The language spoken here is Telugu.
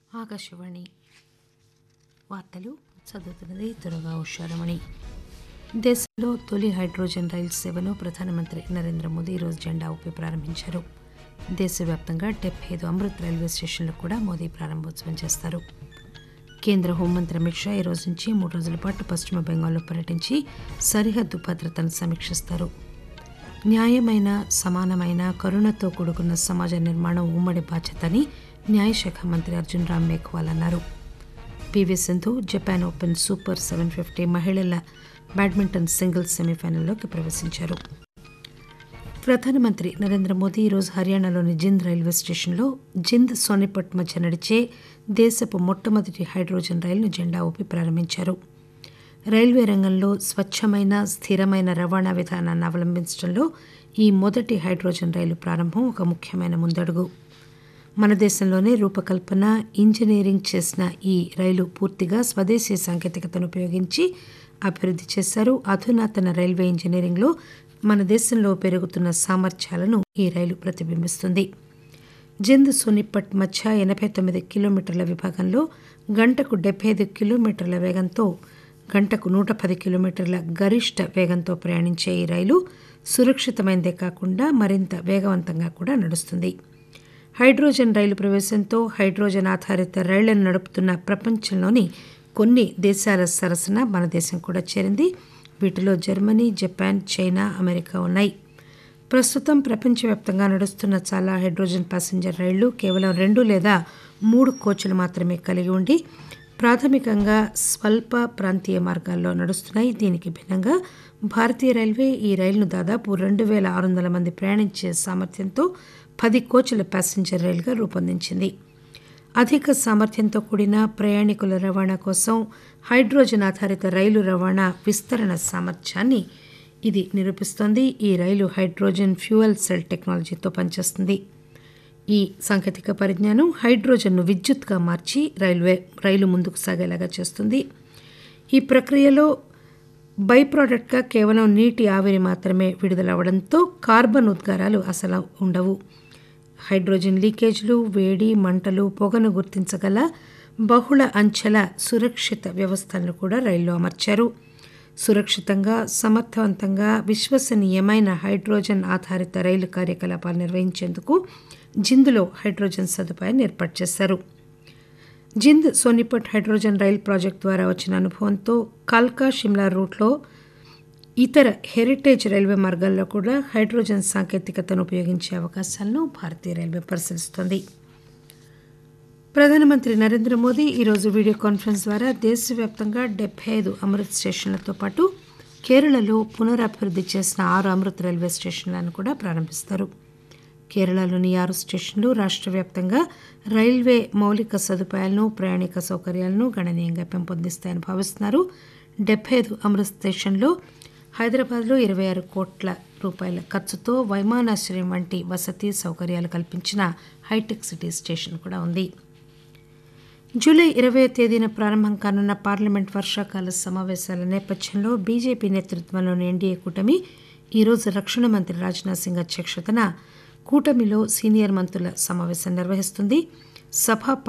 ఆకాశవాణి వార్తలు చదువుతున్నది త్వరగా ఉషారమణి దేశంలో తొలి హైడ్రోజన్ రైలు సేవను ప్రధానమంత్రి నరేంద్ర మోదీ ఈరోజు జెండా ఊపి ప్రారంభించారు దేశవ్యాప్తంగా డెబ్బై ఐదు అమృత్ రైల్వే స్టేషన్లు కూడా మోదీ ప్రారంభోత్సవం చేస్తారు కేంద్ర హోంమంత్రి అమిత్ షా ఈ రోజు నుంచి మూడు రోజుల పాటు పశ్చిమ బెంగాల్లో పర్యటించి సరిహద్దు భద్రతను సమీక్షిస్తారు న్యాయమైన సమానమైన కరుణతో కూడుకున్న సమాజ నిర్మాణం ఉమ్మడి బాధ్యతని న్యాయశాఖ మంత్రి అర్జున్ రామ్ మేఘ్వాల్ అన్నారు PV Sindhu Japan open super seven fifty మహిళల బ్యాడ్మింటన్ సింగిల్స్ సెమీఫైనల్లోకి ప్రవేశించారు ప్రధానమంత్రి నరేంద్ర మోదీ ఈరోజు హర్యానాలోని జింద్ రైల్వే స్టేషన్లో జింద్ సోనిపట్ మధ్య నడిచే దేశపు మొట్టమొదటి హైడ్రోజన్ రైలును జెండా ఊపి ప్రారంభించారు రైల్వే రంగంలో స్వచ్ఛమైన స్థిరమైన రవాణా విధానాన్ని అవలంబించడంలో ఈ మొదటి హైడ్రోజన్ రైలు ప్రారంభం ఒక ముఖ్యమైన ముందడుగు మన దేశంలోనే రూపకల్పన ఇంజనీరింగ్ చేసిన ఈ రైలు పూర్తిగా స్వదేశీ సాంకేతికతను ఉపయోగించి అభివృద్ధి చేశారు అధునాతన రైల్వే ఇంజనీరింగ్లో మన దేశంలో పెరుగుతున్న సామర్థ్యాలను ఈ రైలు ప్రతిబింబిస్తుంది జింద్ సోనిపట్ మధ్య ఎనభై తొమ్మిది కిలోమీటర్ల విభాగంలో గంటకు డెబ్బై ఐదు కిలోమీటర్ల వేగంతో గంటకు నూట పది కిలోమీటర్ల గరిష్ట వేగంతో ప్రయాణించే ఈ రైలు సురక్షితమైనదే కాకుండా మరింత వేగవంతంగా కూడా నడుస్తుంది హైడ్రోజన్ రైలు ప్రవేశంతో హైడ్రోజన్ ఆధారిత రైళ్లను నడుపుతున్న ప్రపంచంలోని కొన్ని దేశాల సరసన మన దేశం కూడా చేరింది వీటిలో జర్మనీ జపాన్ చైనా అమెరికా ఉన్నాయి ప్రస్తుతం ప్రపంచవ్యాప్తంగా నడుస్తున్న చాలా హైడ్రోజన్ ప్యాసింజర్ రైళ్లు కేవలం రెండు లేదా మూడు కోచ్లు మాత్రమే కలిగి ఉండి ప్రాథమికంగా స్వల్ప ప్రాంతీయ మార్గాల్లో నడుస్తున్నాయి దీనికి భిన్నంగా భారతీయ రైల్వే ఈ రైలును దాదాపు రెండు వేల ఆరు వందల మంది ప్రయాణించే సామర్థ్యంతో పది కోచ్ల ప్యాసింజర్ రైలుగా రూపొందించింది అధిక సామర్థ్యంతో కూడిన ప్రయాణికుల రవాణా కోసం హైడ్రోజన్ ఆధారిత రైలు రవాణా విస్తరణ సామర్థ్యాన్ని ఇది నిరూపిస్తోంది ఈ రైలు హైడ్రోజన్ ఫ్యూయల్ సెల్ టెక్నాలజీతో పనిచేస్తుంది ఈ సాంకేతిక పరిజ్ఞానం హైడ్రోజన్ను విద్యుత్గా మార్చి రైల్వే రైలు ముందుకు సాగేలాగా చేస్తుంది ఈ ప్రక్రియలో బై ప్రోడక్ట్గా కేవలం నీటి ఆవిరి మాత్రమే విడుదలవ్వడంతో కార్బన్ ఉద్గారాలు అసలు ఉండవు హైడ్రోజన్ లీకేజ్లు వేడి మంటలు పొగను గుర్తించగల బహుళ అంచెల సురక్షిత వ్యవస్థలను కూడా రైల్లో అమర్చారు సురక్షితంగా సమర్థవంతంగా విశ్వసనీయమైన హైడ్రోజన్ ఆధారిత రైలు కార్యకలాపాలు నిర్వహించేందుకు జింద్లో హైడ్రోజన్ సదుపాయాన్ని ఏర్పాటు చేశారు Jind Sonipat hydrogen rail project ద్వారా వచ్చిన అనుభవంతో కల్కా షిమ్లా రూట్లో ఇతర హెరిటేజ్ రైల్వే మార్గాల్లో కూడా హైడ్రోజన్ సాంకేతికతను ఉపయోగించే అవకాశాలను భారతీయ రైల్వే పరిశీలిస్తోంది ప్రధానమంత్రి నరేంద్ర మోదీ ఈరోజు వీడియో కాన్ఫరెన్స్ ద్వారా దేశవ్యాప్తంగా డెబ్బై ఐదు అమృత్ స్టేషన్లతో పాటు కేరళలో పునరభివృద్ధి చేసిన ఆరు అమృత్ రైల్వే స్టేషన్లను కూడా ప్రారంభిస్తారు కేరళలోని ఆరు స్టేషన్లు రాష్ట్ర వ్యాప్తంగా రైల్వే మౌలిక సదుపాయాలను ప్రయాణిక సౌకర్యాలను గణనీయంగా పెంపొందిస్తాయని భావిస్తున్నారు డెబ్బై ఐదు అమృత్ స్టేషన్లో హైదరాబాద్లో ఇరవై ఆరు కోట్ల రూపాయల ఖర్చుతో వైమానాశ్రయం వంటి వసతి సౌకర్యాలు కల్పించిన హైటెక్ సిటీ స్టేషన్ కూడా ఉంది జూలై ఇరవై తేదీన ప్రారంభం కానున్న పార్లమెంట్ వర్షాకాల సమావేశాల నేపథ్యంలో బీజేపీ నేతృత్వంలోని ఎన్డీఏ కూటమి ఈరోజు రక్షణ మంత్రి రాజ్నాథ్ సింగ్ అధ్యక్షతన కూటమిలో సీనియర్ మంత్రుల సమావేశం నిర్వహిస్తుంది సభ